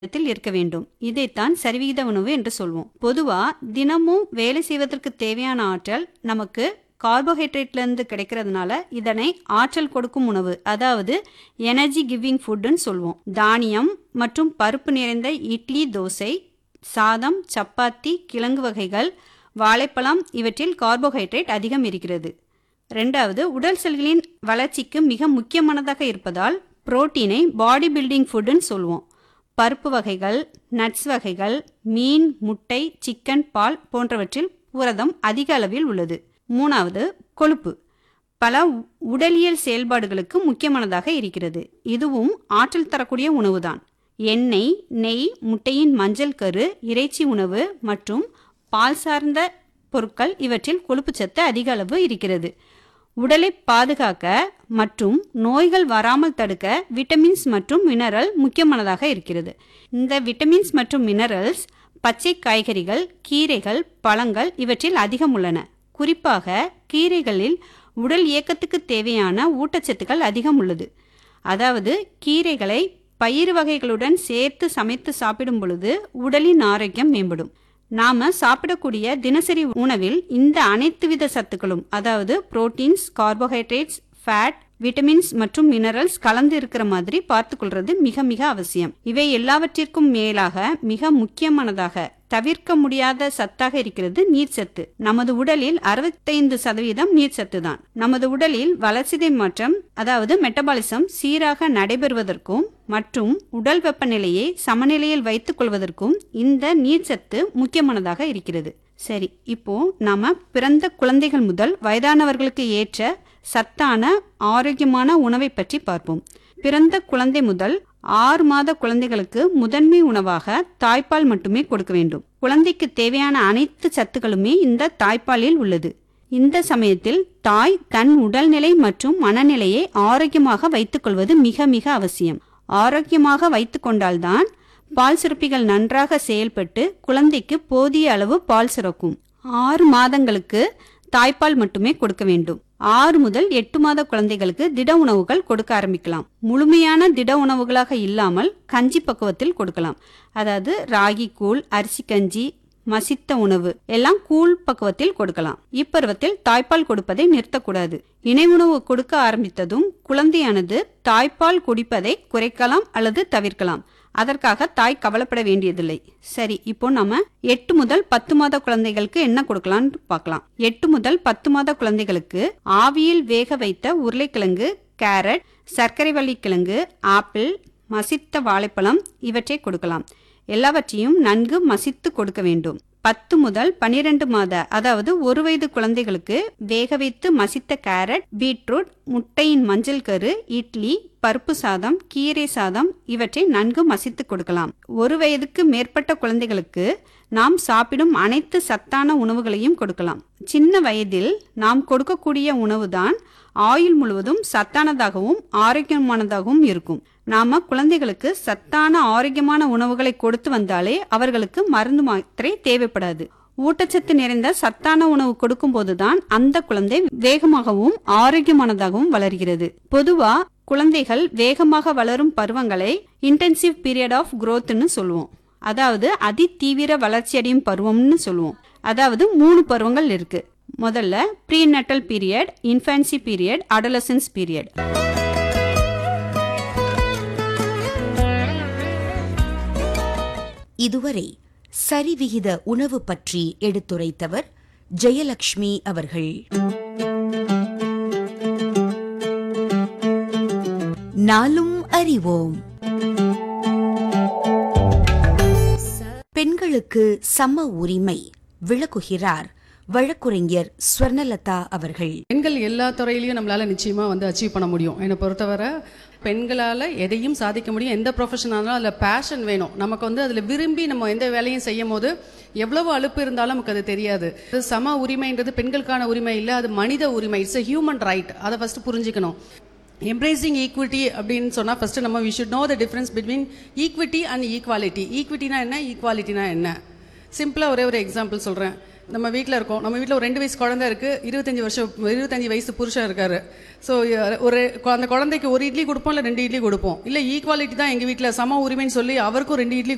விகிதத்தில் இருக்க வேண்டும் இதைத்தான் சரிவிகித உணவு என்று சொல்வோம் பொதுவா தினமும் வேலை செய்வதற்கு தேவையான ஆற்றல் நமக்கு கார்போஹைட்ரேட்ல இருந்து கிடைக்கிறதுனால இதனை ஆற்றல் கொடுக்கும் உணவு அதாவது எனர்ஜி கிவிங் ஃபுட்னு சொல்வோம் தானியம் மற்றும் பருப்பு நிறைந்த இட்லி தோசை சாதம் சப்பாத்தி கிழங்கு வகைகள் வாழைப்பழம் இவற்றில் கார்போஹைட்ரேட் அதிகம் இருக்கிறது ரெண்டாவது உடல் செல்களின் வளர்ச்சிக்கு மிக முக்கியமானதாக இருப்பதால் புரோட்டீனை பாடி பில்டிங் ஃபுட்டுன்னு சொல்லுவோம் பருப்பு வகைகள் நட்ஸ் வகைகள் மீன் முட்டை சிக்கன் பால் போன்றவற்றில் புரதம் அதிக அளவில் உள்ளது மூணாவது கொழுப்பு பல உடலியல் செயல்பாடுகளுக்கு முக்கியமானதாக இருக்கிறது இதுவும் ஆற்றல் தரக்கூடிய உணவுதான் எண்ணெய் நெய் முட்டையின் மஞ்சள் கரு இறைச்சி உணவு மற்றும் பால் சார்ந்த பொருட்கள் இவற்றில் கொழுப்புச்சத்து அதிக அளவு இருக்கிறது உடலை பாதுகாக்க மற்றும் நோய்கள் வராமல் தடுக்க விட்டமின்ஸ் மற்றும் மினரல் முக்கியமானதாக இருக்கிறது இந்த விட்டமின்ஸ் மற்றும் மினரல்ஸ் பச்சை காய்கறிகள் கீரைகள் பழங்கள் இவற்றில் அதிகம் உள்ளன குறிப்பாக கீரைகளில் உடல் இயக்கத்துக்கு தேவையான ஊட்டச்சத்துக்கள் அதிகம் உள்ளது அதாவது கீரைகளை பயிறு வகைகளுடன் சேர்த்து சமைத்து சாப்பிடும் பொழுது உடலின் ஆரோக்கியம் மேம்படும் நாம சாப்பிடக்கூடிய தினசரி உணவில் இந்த அனைத்து வித சத்துக்களும் அதாவது புரோட்டீன்ஸ் கார்போஹைட்ரேட்ஸ் ஃபேட் விட்டமின்ஸ் மற்றும் மினரல்ஸ் கலந்து இருக்கிற மாதிரி பார்த்து கொள்றது மிக மிக அவசியம் இவை எல்லாவற்றிற்கும் மேலாக மிக முக்கியமானதாக தவிர்க்க முடியாத சத்தாக இருக்கிறது நீர்ச்சத்து நமது உடலில் அறுபத்தைந்து சதவீதம் நீர்ச்சத்து தான் நமது உடலில் வளர்சிதை மாற்றம் அதாவது மெட்டபாலிசம் சீராக நடைபெறுவதற்கும் மற்றும் உடல் வெப்பநிலையை சமநிலையில் வைத்துக் கொள்வதற்கும் இந்த நீர்ச்சத்து முக்கியமானதாக இருக்கிறது சரி இப்போ நாம பிறந்த குழந்தைகள் முதல் வயதானவர்களுக்கு ஏற்ற சத்தான ஆரோக்கியமான உணவை பற்றி பார்ப்போம் பிறந்த குழந்தை முதல் ஆறு மாத குழந்தைகளுக்கு முதன்மை உணவாக தாய்ப்பால் மட்டுமே கொடுக்க வேண்டும் குழந்தைக்கு தேவையான அனைத்து சத்துக்களுமே இந்த தாய்ப்பாலில் உள்ளது இந்த சமயத்தில் தாய் தன் உடல்நிலை மற்றும் மனநிலையை ஆரோக்கியமாக வைத்துக்கொள்வது மிக மிக அவசியம் ஆரோக்கியமாக வைத்துக் கொண்டால்தான் பால் சுரப்பிகள் நன்றாக செயல்பட்டு குழந்தைக்கு போதிய அளவு பால் சுரக்கும் ஆறு மாதங்களுக்கு தாய்ப்பால் மட்டுமே கொடுக்க வேண்டும் ஆறு முதல் எட்டு மாத குழந்தைகளுக்கு திட உணவுகள் கொடுக்க ஆரம்பிக்கலாம் முழுமையான திட உணவுகளாக இல்லாமல் கஞ்சி பக்குவத்தில் கொடுக்கலாம் அதாவது ராகி கூழ் அரிசி கஞ்சி மசித்த உணவு எல்லாம் கூழ் பக்குவத்தில் கொடுக்கலாம் இப்பருவத்தில் தாய்ப்பால் கொடுப்பதை நிறுத்தக்கூடாது இணை உணவு கொடுக்க ஆரம்பித்ததும் குழந்தையானது தாய்ப்பால் குடிப்பதை குறைக்கலாம் அல்லது தவிர்க்கலாம் அதற்காக தாய் கவலைப்பட வேண்டியதில்லை சரி இப்போ நம்ம எட்டு முதல் பத்து மாத குழந்தைகளுக்கு என்ன கொடுக்கலாம்னு பார்க்கலாம் எட்டு முதல் பத்து மாத குழந்தைகளுக்கு ஆவியில் வேக வைத்த உருளைக்கிழங்கு கேரட் சர்க்கரை வள்ளிக்கிழங்கு ஆப்பிள் மசித்த வாழைப்பழம் இவற்றை கொடுக்கலாம் எல்லாவற்றையும் நன்கு மசித்து கொடுக்க வேண்டும் பத்து முதல் பனிரெண்டு மாத அதாவது ஒரு வயது குழந்தைகளுக்கு வேக வைத்து மசித்த கேரட் பீட்ரூட் முட்டையின் மஞ்சள் கரு இட்லி பருப்பு சாதம் கீரை சாதம் இவற்றை நன்கு மசித்து கொடுக்கலாம் ஒரு வயதுக்கு மேற்பட்ட குழந்தைகளுக்கு நாம் சாப்பிடும் அனைத்து சத்தான உணவுகளையும் கொடுக்கலாம் சின்ன வயதில் நாம் கொடுக்கக்கூடிய உணவுதான் ஆயுள் முழுவதும் சத்தானதாகவும் ஆரோக்கியமானதாகவும் இருக்கும் நாம குழந்தைகளுக்கு சத்தான ஆரோக்கியமான உணவுகளை கொடுத்து வந்தாலே அவர்களுக்கு மருந்து மாத்திரை தேவைப்படாது ஊட்டச்சத்து நிறைந்த சத்தான உணவு கொடுக்கும் போதுதான் அந்த குழந்தை வேகமாகவும் ஆரோக்கியமானதாகவும் வளர்கிறது பொதுவா குழந்தைகள் வேகமாக வளரும் பருவங்களை இன்டென்சிவ் பீரியட் ஆஃப் growthன்னு சொல்லுவோம் அதாவது அதி தீவிர வளர்ச்சியடையும் பருவம்னு சொல்லுவோம் அதாவது மூணு பருவங்கள் இருக்கு முதல்ல prenatal period infancy period adolescence period இதுவரை சரிவிகித உணவு பற்றி எடுத்துரைத்தவர் ஜெயலக்ஷ்மி அவர்கள் நாளும் அறிவோம் பெண்களுக்கு சம உரிமை விளக்குகிறார் வழக்குரைஞர் ஸ்வர்ணலதா அவர்கள் பெண்கள் எல்லா துறையிலையும் நம்மளால நிச்சயமா வந்து அச்சீவ் பண்ண முடியும் என்னை பொறுத்தவரை பெண்களால் எதையும் சாதிக்க முடியும் எந்த ப்ரொஃபஷன் ஆனாலும் அதில் பேஷன் வேணும் நமக்கு வந்து அதில் விரும்பி நம்ம எந்த வேலையும் செய்யும் போது எவ்வளவு அலுப்பு இருந்தாலும் நமக்கு அது தெரியாது இது சம உரிமைன்றது பெண்களுக்கான உரிமை இல்லை அது மனித உரிமை இட்ஸ் a ஹியூமன் ரைட் அதை ஃபர்ஸ்ட் புரிஞ்சுக்கணும் எம்ப்ரேசிங் ஈக்விட்டி அப்படின்னு சொன்னால் ஃபர்ஸ்ட் நம்ம we should know the difference between equity and equality ஈக்விட்டினா என்ன ஈக்வாலிட்டினா என்ன சிம்பிளாக ஒரே ஒரு எக்ஸாம்பிள் சொல்கிறேன் நம்ம வீட்டில் இருக்கோம் நம்ம வீட்டில் ஒரு ரெண்டு வயசு குழந்தை இருக்குது இருபத்தஞ்சி வருஷம் இருபத்தஞ்சி வயசு புருஷன் இருக்காரு ஸோ ஒரு அந்த குழந்தைக்கு ஒரு இட்லி கொடுப்போம் இல்லை ரெண்டு இட்லி கொடுப்போம் இல்லை ஈக்குவாலிட்டி தான் எங்கள் வீட்டில் சம உரிமைன்னு சொல்லி அவருக்கும் ரெண்டு இட்லி